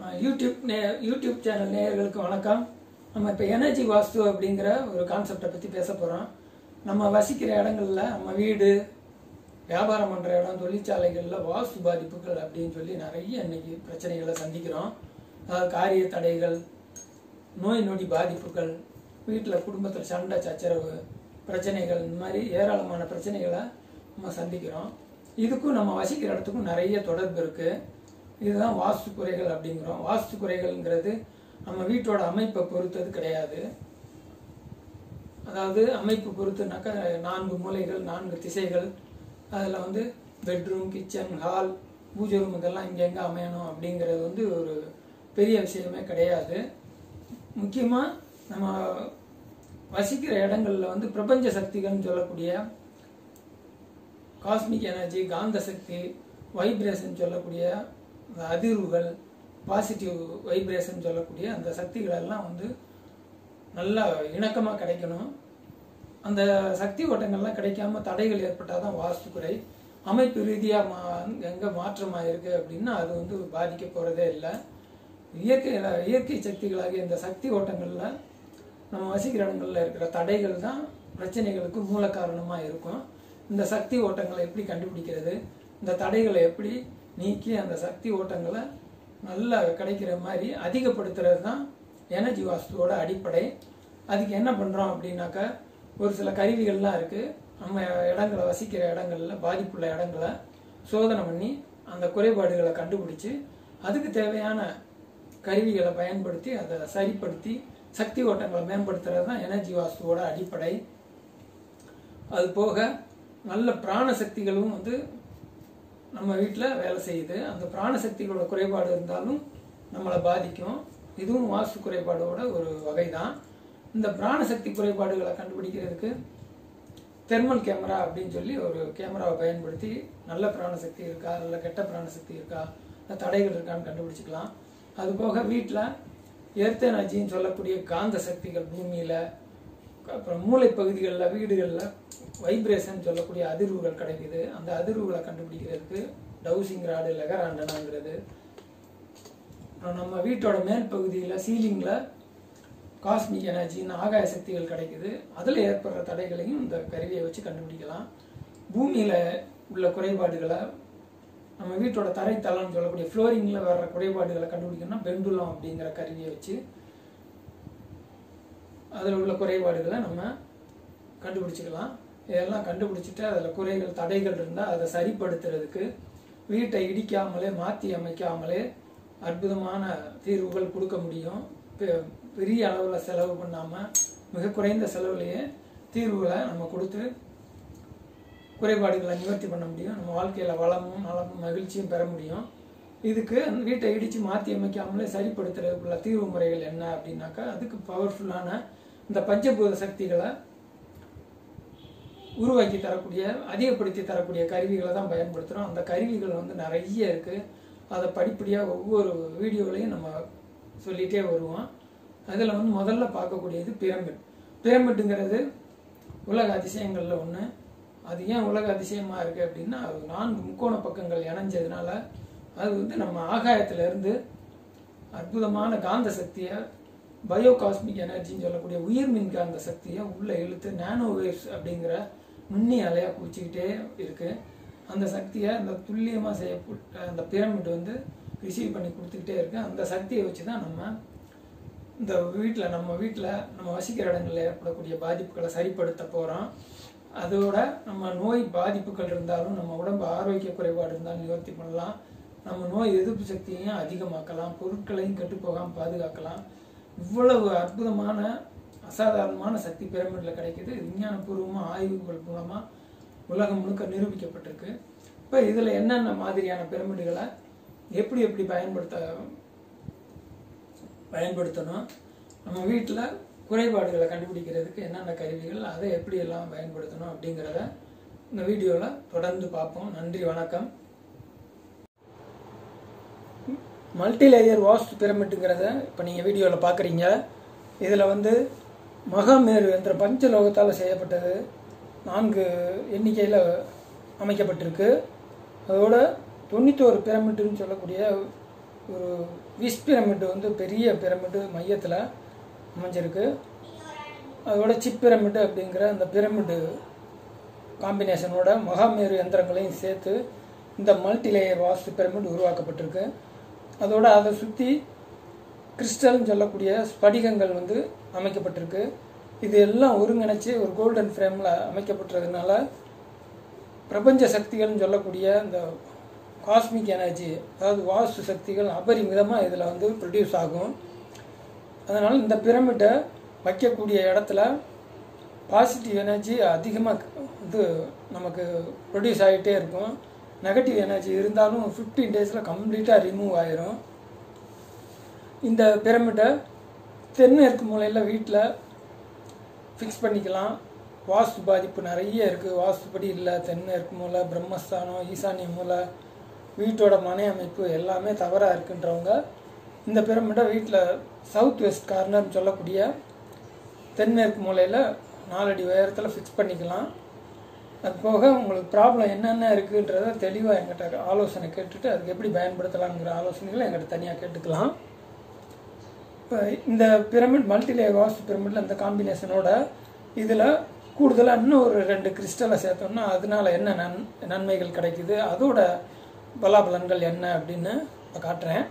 அஹ், YouTube நே YouTube channel நேயர்களுக்கு வணக்கம் நம்ம இப்போ எனர்ஜி வாஸ்து அப்படிங்கிற ஒரு கான்செப்டை பற்றி பேச போகிறோம் நம்ம வசிக்கிற இடங்கள்ல நம்ம வீடு வியாபாரம் பண்ணுற இடம் தொழிற்சாலைகளில் வாஸ்து பாதிப்புகள் அப்படின்னு சொல்லி நிறைய இன்னைக்கு பிரச்சனைகளை சந்திக்கிறோம் அதாவது காரிய தடைகள் நோய் நொடி பாதிப்புகள் வீட்டில் குடும்பத்தில் சண்டை சச்சரவு பிரச்சனைகள் இந்த மாதிரி ஏராளமான பிரச்சனைகளை நம்ம சந்திக்கிறோம் இதுக்கும் நம்ம வசிக்கிற இடத்துக்கும் நிறைய தொடர்பு இருக்கு இதுதான் வாஸ்து குறைகள் அப்படிங்கிறோம் வாஸ்து குறைகள்ங்கிறது நம்ம வீட்டோட அமைப்பை பொறுத்தது கிடையாது அதாவது அமைப்பு பொறுத்துனாக்கா நான்கு மூலைகள் நான்கு திசைகள் அதில் வந்து bedroom kitchen hall puja room இதெல்லாம் இங்கே எங்கே அமையணும் அப்படிங்கிறது வந்து ஒரு பெரிய விஷயமே கிடையாது முக்கியமாக நம்ம வசிக்கிற இடங்கள்ல வந்து பிரபஞ்ச சக்திகள்னு சொல்லக்கூடிய காஸ்மிக் எனர்ஜி காந்த சக்தி வைப்ரேஷன் சொல்லக்கூடிய அந்த அதிர்வுகள் பாசிட்டிவ் வைப்ரேஷன் சொல்லக்கூடிய அந்த சக்திகள் எல்லாம் வந்து நல்லா இணக்கமாக கிடைக்கணும் அந்த சக்தி ஓட்டங்கள்லாம் கிடைக்காம தடைகள் ஏற்பட்டால் தான் வாஸ்து குறை அமைப்பு ரீதியாக மா எங்கே மாற்றமாக இருக்கு அப்படின்னா அது வந்து பாதிக்க போகிறதே இல்லை இயற்கை இயற்கை சக்திகளாகிய இந்த சக்தி ஓட்டங்களில் நம்ம வசிக்கிற இடங்கள்ல இருக்கிற தடைகள் தான் பிரச்சனைகளுக்கு மூல காரணமாக இருக்கும் இந்த சக்தி ஓட்டங்களை எப்படி கண்டுபிடிக்கிறது இந்த தடைகளை எப்படி நீக்கி அந்த சக்தி ஓட்டங்களை நல்லா கிடைக்கிற மாதிரி அதிகப்படுத்துறது தான் எனர்ஜி வாஸ்துவோட அடிப்படை அதுக்கு என்ன பண்ணுறோம் அப்படின்னாக்கா ஒரு சில கருவிகள்லாம் இருக்குது நம்ம இடங்களை வசிக்கிற இடங்கள்ல பாதிப்புள்ள இடங்களை சோதனை பண்ணி அந்த குறைபாடுகளை கண்டுபிடிச்சு அதுக்கு தேவையான கருவிகளை பயன்படுத்தி அதை சரிப்படுத்தி சக்தி ஓட்டங்களை மேம்படுத்துறது தான் எனர்ஜி வாஸ்துவோட அடிப்படை அது போக நல்ல பிராண சக்திகளும் வந்து நம்ம வீட்டில் வேலை செய்யுது அந்த பிராண சக்திகளோட குறைபாடு இருந்தாலும் நம்மளை பாதிக்கும் இதுவும் வாஸ்து குறைபாடோட ஒரு வகை தான் இந்த பிராண சக்தி குறைபாடுகளை கண்டுபிடிக்கிறதுக்கு தெர்மல் கேமரா அப்படின்னு சொல்லி ஒரு கேமராவை பயன்படுத்தி நல்ல பிராணசக்தி இருக்கா நல்ல கெட்ட பிராணசக்தி இருக்கா இல்ல தடைகள் இருக்கான்னு கண்டுபிடிச்சிக்கலாம் அது போக வீட்டில் எர்த் எனர்ஜின்னு சொல்லக்கூடிய காந்த சக்திகள் பூமியில் அப்புறம் மூளை பகுதிகளில் வீடுகளில் வைப்ரேஷன் சொல்லக்கூடிய அதிர்வுகள் கிடைக்குது அந்த அதிர்வுகளை கண்டுபிடிக்கிறதுக்கு டவுசிங் ராடு லெகராண்டனாங்கிறது அப்புறம் நம்ம வீட்டோட மேல் பகுதியில் சீலிங்கில் காஸ்மிக் எனர்ஜின்னு ஆகாய சக்திகள் கிடைக்குது அதில் ஏற்படுற தடைகளையும் இந்த கருவியை வச்சு கண்டுபிடிக்கலாம் பூமியில் உள்ள குறைபாடுகளை நம்ம வீட்டோட தரைத்தளம்னு சொல்லக்கூடிய ஃப்ளோரிங்கில் வர்ற குறைபாடுகளை கண்டுபிடிக்கணும்னா பெண்டுலம் அப்படிங்கிற கருவியை வச்சு அதில் உள்ள குறைபாடுகளை நம்ம கண்டுபிடிச்சிக்கலாம் இதெல்லாம் கண்டுபிடிச்சிட்டு அதில் குறைகள் தடைகள் இருந்தால் அதை சரிப்படுத்துறதுக்கு வீட்டை இடிக்காமலே மாற்றி அமைக்காமலே அற்புதமான தீர்வுகள் கொடுக்க முடியும் பெ- பெரிய அளவில் செலவு பண்ணாமல் மிக குறைந்த செலவுலேயே தீர்வுகளை நம்ம கொடுத்து குறைபாடுகளை நிவர்த்தி பண்ண முடியும் நம்ம வாழ்க்கையில் வளமும் நலமும் மகிழ்ச்சியும் பெற முடியும் இதுக்கு அந்த வீட்டை இடித்து மாற்றி அமைக்காமலே சரிப்படுத்துறதுக்குள்ள தீர்வு முறைகள் என்ன அப்படின்னாக்கா அதுக்கு பவர்ஃபுல்லான இந்த பஞ்சபூத சக்திகளை உருவாக்கி தரக்கூடிய அதிகப்படுத்தி தரக்கூடிய கருவிகளை தான் பயன்படுத்துகிறோம் அந்த கருவிகள் வந்து நிறைய இருக்குது அதை படிப்படியாக ஒவ்வொரு வீடியோலையும் நம்ம சொல்லிகிட்டே வருவோம் அதில் வந்து முதல்ல பார்க்கக்கூடியது பிரமிட் பிரமிட்டுங்கிறது உலக அதிசயங்களில் ஒன்று அது ஏன் உலக அதிசயமாக இருக்குது அப்படின்னா அது நான்கு முக்கோண பக்கங்கள் இணைஞ்சதுனால அது வந்து நம்ம ஆகாயத்துல இருந்து அற்புதமான காந்த சக்தியை பயோ காஸ்மிக் எனர்ஜின்னு சொல்லக்கூடிய உயிர் மின் காந்த சக்தியை உள்ளே இழுத்து நானோ வேவ்ஸ் அப்படிங்கிற நுண்ணி அலையாக குடிச்சிக்கிட்டே இருக்கு அந்த சக்தியை அந்த துல்லியமாக செய்யப்பட்ட அந்த பிரமிட் வந்து ரிசீவ் பண்ணி கொடுத்துக்கிட்டே இருக்கு அந்த சக்தியை வச்சு தான் நம்ம இந்த வீட்டில் நம்ம வீட்டில் நம்ம வசிக்கிற இடங்களில் ஏற்படக்கூடிய பாதிப்புகளை சரிப்படுத்த போகிறோம் அதோட நம்ம நோய் பாதிப்புகள் இருந்தாலும் நம்ம உடம்பு ஆரோக்கிய குறைபாடு இருந்தாலும் நிவர்த்தி பண்ணலாம் நம்ம நோய் எதிர்ப்பு சக்தியையும் அதிகமாக்கலாம் பொருட்களையும் கெட்டுப்போகாமல் பாதுகாக்கலாம் இவ்வளவு அற்புதமான அசாதாரணமான சக்தி பிரமிடில் கிடைக்குது விஞ்ஞானபூர்வமாக ஆய்வுகள் மூலமாக உலகம் முழுக்க நிரூபிக்கப்பட்டிருக்கு இப்போ இதில் என்னென்ன மாதிரியான பிரமிடுகளை எப்படி எப்படி பயன்படுத்த பயன்படுத்தணும் நம்ம வீட்டில் குறைபாடுகளை கண்டுபிடிக்கிறதுக்கு என்னென்ன கருவிகள் அதை எப்படி எல்லாம் பயன்படுத்தணும் அப்படிங்கிறத இந்த வீடியோவில் தொடர்ந்து பார்ப்போம் நன்றி வணக்கம் மல்டி லேயர் வாஸ்ட் பிரமிட்டுங்கிறத இப்போ நீங்கள் வீடியோவில் பார்க்குறீங்க இதில் வந்து மகாமேரு என்ற பஞ்சலோகத்தால் செய்யப்பட்டது நான்கு எண்ணிக்கையில் அமைக்கப்பட்டிருக்கு அதோட தொண்ணூத்தோரு பிரமிட்டுன்னு சொல்லக்கூடிய ஒரு விஷ் பிரமிடு வந்து பெரிய பிரமிடு மையத்தில் அமைஞ்சிருக்கு அதோட சிப் பிரமிடு அப்படிங்கிற அந்த பிரமிடு காம்பினேஷனோட மகாமேரு யந்திரங்களையும் சேர்த்து இந்த மல்டி லேயர் வாஸ்து பிரமிட் உருவாக்கப்பட்டிருக்கு அதோட அதை சுற்றி கிறிஸ்டல்னு சொல்லக்கூடிய ஸ்படிகங்கள் வந்து அமைக்கப்பட்டிருக்கு இது எல்லாம் ஒருங்கிணைச்சு ஒரு கோல்டன் ஃப்ரேமில் அமைக்கப்பட்டிருக்கிறதுனால பிரபஞ்ச சக்திகள்னு சொல்லக்கூடிய இந்த காஸ்மிக் எனர்ஜி அதாவது வாஸ்து சக்திகள் அபரிமிதமாக இதில் வந்து ப்ரொடியூஸ் ஆகும் அதனால் இந்த பிரமிட்டை வைக்கக்கூடிய இடத்துல பாசிட்டிவ் எனர்ஜி அதிகமாக இது நமக்கு ப்ரொடியூஸ் ஆகிட்டே இருக்கும் நெகட்டிவ் எனர்ஜி இருந்தாலும் ஃபிஃப்டீன் டேஸில் கம்ப்ளீட்டாக ரிமூவ் ஆயிரும் இந்த பிரமிட்டை தென்மேற்கு மூலையில் வீட்டில் ஃபிக்ஸ் பண்ணிக்கலாம் வாஸ்து பாதிப்பு நிறைய இருக்குது வாஸ்துப்படி இல்லை தென்மேற்கு மூலை பிரம்மஸ்தானம் ஈசானிய மூலை வீட்டோட மனை அமைப்பு எல்லாமே தவறாக இருக்குன்றவங்க இந்த பிரமிடை வீட்டில் சவுத் வெஸ்ட் கார்னர்னு சொல்லக்கூடிய தென்மேற்கு மூலையில் நாலடி உயரத்தில் ஃபிக்ஸ் பண்ணிக்கலாம் அது போக உங்களுக்கு ப்ராப்ளம் என்னென்ன இருக்குன்றத தெளிவாக எங்கிட்ட ஆலோசனை கேட்டுட்டு அதுக்கு எப்படி பயன்படுத்தலாங்கிற ஆலோசனைகளை எங்கிட்ட தனியாக கேட்டுக்கலாம் இப்போ இந்த பிரமிட் மல்டிலேயர் வாஸ்து பிரமிடில் இந்த காம்பினேஷனோட இதில் கூடுதலாக இன்னும் ஒரு ரெண்டு கிறிஸ்டலை சேர்த்தோம்னா அதனால என்ன நன் நன்மைகள் கிடைக்குது அதோட பலாபலன்கள் என்ன அப்படின்னு இப்போ காட்டுறேன்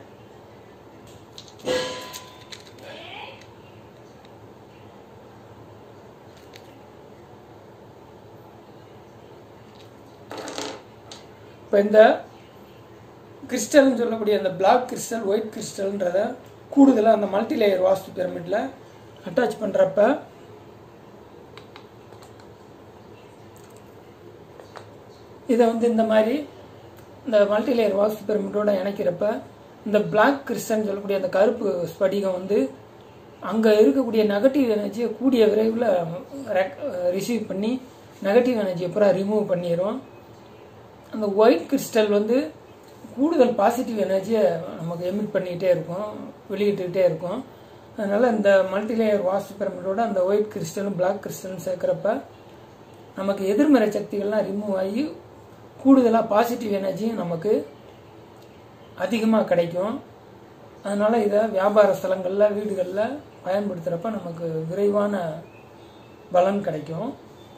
இப்போ இந்த கிறிஸ்டல்னு சொல்லக்கூடிய அந்த பிளாக் கிறிஸ்டல் ஒயிட் கிறிஸ்டல்ன்றத கூடுதலாக அந்த மல்டி லேயர் வாஸ்து பிரமிடில் அட்டாச் பண்ணுறப்ப இதை வந்து இந்த மாதிரி இந்த மல்டி லேயர் வாஸ்து பிரமிடோட இணைக்கிறப்ப இந்த பிளாக் கிறிஸ்டன் சொல்லக்கூடிய அந்த கருப்பு ஸ்படிகம் வந்து அங்கே இருக்கக்கூடிய நெகட்டிவ் எனர்ஜியை கூடிய விரைவில் ரிசீவ் பண்ணி நெகட்டிவ் எனர்ஜியை பூரா ரிமூவ் பண்ணிடும் அந்த ஒயிட் கிறிஸ்டல் வந்து கூடுதல் பாசிட்டிவ் எனர்ஜியை நமக்கு எமிட் பண்ணிக்கிட்டே இருக்கும் வெளியிட்டுக்கிட்டே இருக்கும் அதனால் இந்த மல்டிலேயர் வாஸ்து பிரமிடோட அந்த ஒயிட் கிறிஸ்டலும் பிளாக் கிறிஸ்டலும் சேர்க்குறப்ப நமக்கு எதிர்மறை சக்திகள்லாம் ரிமூவ் ஆகி கூடுதலாக பாசிட்டிவ் எனர்ஜியும் நமக்கு அதிகமாக கிடைக்கும் அதனால் இதை வியாபார ஸ்தலங்களில் வீடுகளில் பயன்படுத்துகிறப்ப நமக்கு விரைவான பலன் கிடைக்கும்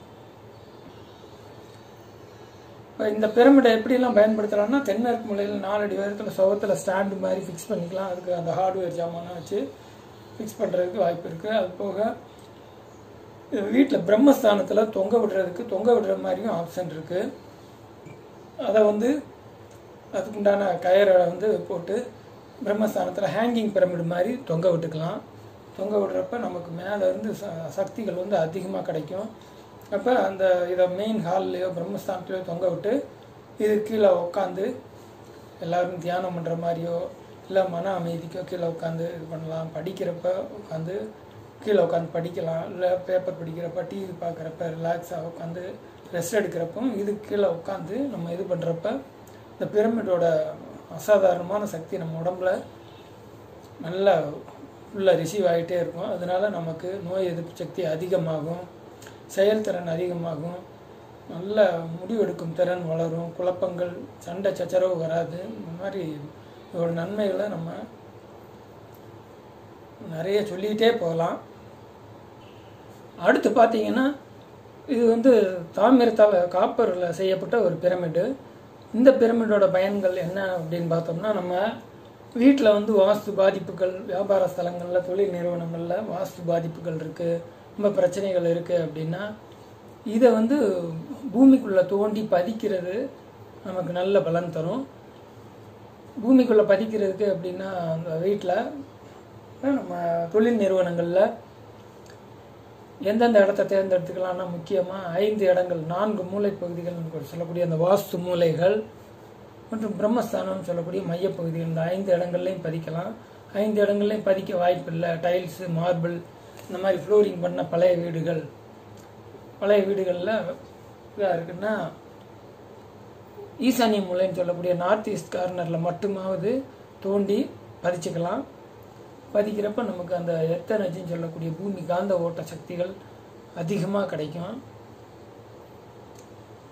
இப்போ இந்த பிரமிடை எப்படிலாம் பயன்படுத்தலாம்னா தென்மேற்கு மூலையில் நாலடி உயரத்தில் சுவத்தில் ஸ்டாண்டு மாதிரி ஃபிக்ஸ் பண்ணிக்கலாம் அதுக்கு அந்த ஹார்ட்வேர் ஜாமானை வச்சு ஃபிக்ஸ் பண்ணுறதுக்கு வாய்ப்பு இருக்குது அது போக வீட்டில் பிரம்மஸ்தானத்தில் தொங்க விடுறதுக்கு தொங்க விடுற மாதிரியும் ஆப்ஷன் இருக்குது அதை வந்து அதுக்குண்டான கயரை வந்து போட்டு பிரம்மஸ்தானத்தில் ஹேங்கிங் பிரமிடு மாதிரி தொங்க விட்டுக்கலாம் தொங்க விடுறப்ப நமக்கு மேலே இருந்து ச சக்திகள் வந்து அதிகமாக கிடைக்கும் அப்போ அந்த இதை மெயின் ஹால்லையோ பிரம்மஸ்தானத்துலையோ தொங்க விட்டு இது கீழே உட்காந்து எல்லோரும் தியானம் பண்ணுற மாதிரியோ இல்லை மன அமைதிக்கோ கீழே உட்காந்து இது பண்ணலாம் படிக்கிறப்ப உட்காந்து கீழே உட்காந்து படிக்கலாம் இல்லை பேப்பர் படிக்கிறப்ப டிவி பார்க்குறப்ப ரிலாக்ஸாக உட்காந்து ரெஸ்ட் எடுக்கிறப்போ இது கீழே உட்காந்து நம்ம இது பண்ணுறப்ப இந்த பிரமிடோட அசாதாரணமான சக்தி நம்ம உடம்புல நல்லா ஃபுல்லாக ரிசீவ் ஆகிட்டே இருக்கும் அதனால நமக்கு நோய் எதிர்ப்பு சக்தி அதிகமாகும் செயல்திறன் அதிகமாகும் நல்ல முடிவெடுக்கும் திறன் வளரும் குழப்பங்கள் சண்டை சச்சரவு வராது இந்த மாதிரி இதோட நன்மைகளை நம்ம நிறைய சொல்லிக்கிட்டே போகலாம் அடுத்து பார்த்தீங்கன்னா இது வந்து தாமிரத்தால் காப்பரில் செய்யப்பட்ட ஒரு பிரமிடு இந்த பிரமிடோட பயன்கள் என்ன அப்படின்னு பார்த்தோம்னா நம்ம வீட்டில் வந்து வாஸ்து பாதிப்புகள் வியாபார ஸ்தலங்களில் தொழில் நிறுவனங்களில் வாஸ்து பாதிப்புகள் இருக்குது ரொம்ப பிரச்சனைகள் இருக்குது அப்படின்னா இதை வந்து பூமிக்குள்ளே தோண்டி பதிக்கிறது நமக்கு நல்ல பலன் தரும் பூமிக்குள்ளே பதிக்கிறதுக்கு அப்படின்னா அந்த வீட்டில் நம்ம தொழில் நிறுவனங்களில் எந்தெந்த இடத்த தேர்ந்தெடுத்துக்கலாம்னா முக்கியமாக ஐந்து இடங்கள் நான்கு மூளை பகுதிகள் சொல்லக்கூடிய அந்த வாஸ்து மூலைகள் மற்றும் பிரம்மஸ்தானம் சொல்லக்கூடிய மையப்பகுதிகள் இந்த ஐந்து இடங்கள்லையும் பதிக்கலாம் ஐந்து இடங்கள்லையும் பதிக்க வாய்ப்பு இல்லை டைல்ஸு மார்பிள் இந்த மாதிரி ஃப்ளோரிங் பண்ண பழைய வீடுகள் பழைய வீடுகளில் இதாக இருக்குன்னா ஈசானிய மூலைன்னு சொல்லக்கூடிய நார்த் ஈஸ்ட் கார்னரில் மட்டுமாவது தோண்டி பதிச்சுக்கலாம் பதிக்கிறப்ப நமக்கு அந்த எத்தனர்ஜின்னு சொல்லக்கூடிய பூமி காந்த ஓட்ட சக்திகள் அதிகமாக கிடைக்கும்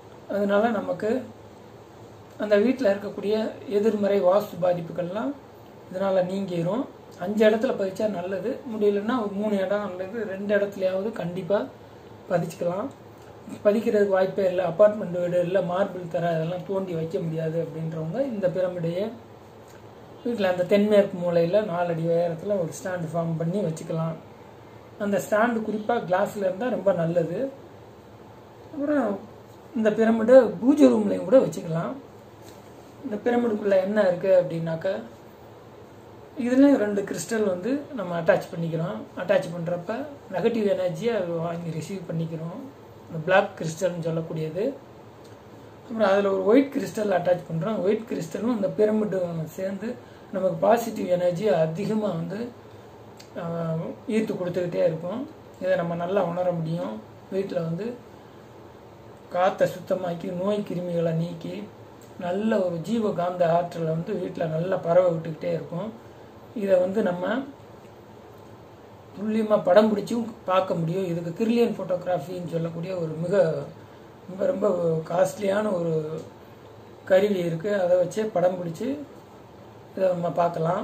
அதனால நமக்கு அந்த வீட்டில் இருக்கக்கூடிய எதிர்மறை வாஸ்து பாதிப்புகள்லாம் இதனால் நீங்கிரும் அஞ்சு இடத்துல பதிச்சா நல்லது முடியலன்னா ஒரு மூணு இடம் அல்லது ரெண்டு இடத்துலையாவது கண்டிப்பாக பதிச்சுக்கலாம் பதிக்கிறதுக்கு வாய்ப்பே இல்லை அப்பார்ட்மெண்ட் வீடு இல்லை மார்பிள் தர அதெல்லாம் தோண்டி வைக்க முடியாது அப்படின்றவங்க இந்த பிரமிடையே வீட்டில் அந்த தென்மேற்கு மூலையில் நாலடி உயரத்தில் ஒரு ஸ்டாண்டு ஃபார்ம் பண்ணி வச்சுக்கலாம் அந்த ஸ்டாண்டு குறிப்பாக கிளாஸில் இருந்தால் ரொம்ப நல்லது அப்புறம் இந்த பிரமிடை பூஜை ரூம்லையும் கூட வச்சுக்கலாம் இந்த பிரமிடுக்குள்ளே என்ன இருக்குது அப்படின்னாக்கா இதுலேயும் ரெண்டு கிறிஸ்டல் வந்து நம்ம அட்டாச் பண்ணிக்கிறோம் அட்டாச் பண்ணுறப்ப நெகட்டிவ் எனர்ஜியை வாங்கி ரிசீவ் பண்ணிக்கிறோம் இந்த பிளாக் கிறிஸ்டல்னு சொல்லக்கூடியது அப்புறம் அதில் ஒரு ஒயிட் கிறிஸ்டல் அட்டாச் பண்ணுறோம் ஒயிட் கிறிஸ்டலும் இந்த பிரமிடும் சேர்ந்து நமக்கு பாசிட்டிவ் எனர்ஜி அதிகமாக வந்து ஆஹ், ஈர்த்து கொடுத்துக்கிட்டே இருக்கும் இதை நம்ம நல்லா உணர முடியும் வீட்டில் வந்து காற்றை சுத்தமாக்கி நோய் கிருமிகளை நீக்கி நல்ல ஒரு ஜீவகாந்த ஆற்றலை வந்து வீட்டில் நல்லா பரவ விட்டுக்கிட்டே இருக்கும் இதை வந்து நம்ம துல்லியமாக படம் பிடிச்சும் பார்க்க முடியும் இதுக்கு கிரிலியன் ஃபோட்டோகிராஃபின்னு சொல்லக்கூடிய ஒரு மிக ரொம்ப ரொம்ப காஸ்ட்லியான ஒரு கருவி இருக்குது அதை வச்சே படம் பிடிச்சி இதை நம்ம பார்க்கலாம்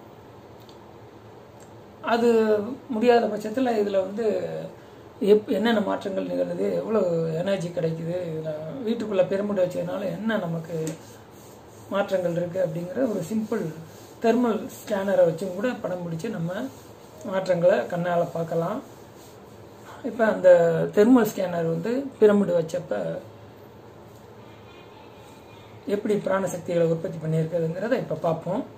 அது முடியாத பட்சத்தில் இதில் வந்து எப் என்னென்ன மாற்றங்கள் நிகழுது எவ்வளோ எனர்ஜி கிடைக்குது இதில் வீட்டுக்குள்ளே பிரமிடு வச்சதுனால என்ன நமக்கு மாற்றங்கள் இருக்குது அப்படிங்கிற ஒரு சிம்பிள் தெர்மல் ஸ்கேனரை வச்சும் கூட படம் பிடிச்சி நம்ம மாற்றங்களை கண்ணால் பார்க்கலாம் இப்போ அந்த தெர்மல் ஸ்கேனர் வந்து பிரமிடு வச்சப்ப எப்படி பிராணசக்திகளை உற்பத்தி பண்ணியிருக்குதுங்கிறத இப்போ பார்ப்போம்